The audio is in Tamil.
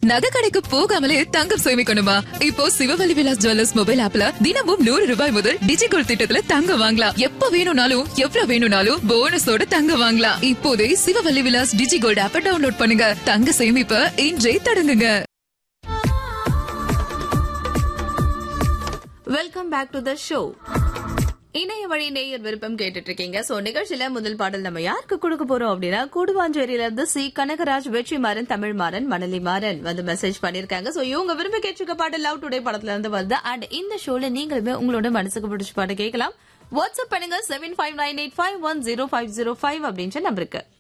நகை கடைக்கு போகாமலே தங்கம் சேமிக்கணுமா இப்போ சிவவழி விலாஸ் ஜுவல்லர்ஸ் மொபைல் ஆப்ல தினமும் நூறு ரூபாய் முதல் டிஜிகோல்ட் திட்டத்துல தங்கம் வாங்கலாம் எப்ப வேணும்னாலும் எவ்வளவு வேணும்னாலும் போனஸோட தங்கம் வாங்கலாம் இப்போதே சிவவழி விலாஸ் டிஜிகோல்ட் ஆப்ப டவுன்லோட் பண்ணுங்க தங்க சேமிப்ப இன்றே தொடங்குங்க welcome back to the show இணைய வழி நேயர் விருப்பம் கேட்டுட்டு இருக்கீங்க சோ நிகழ்ச்சியில முதல் பாடல் நம்ம யாருக்கு கொடுக்க போறோம் அப்படின்னா கூடுவாஞ்சேரியில இருந்து சி கனகராஜ் வெற்றிமாறன் தமிழ் மாறன் மணலி மாறன் வந்து மெசேஜ் பண்ணிருக்காங்க சோ இவங்க விரும்பி கேட்டிருக்க பாட்டு லவ் டுடே படத்துல இருந்து வருது அண்ட் இந்த ஷோல நீங்களுமே உங்களோட மனசுக்கு பிடிச்ச பாட்டு கேட்கலாம் வாட்ஸ்அப் பண்ணுங்க seven five nine eight five one zero five zero five அப்படின்ற நம்பருக்கு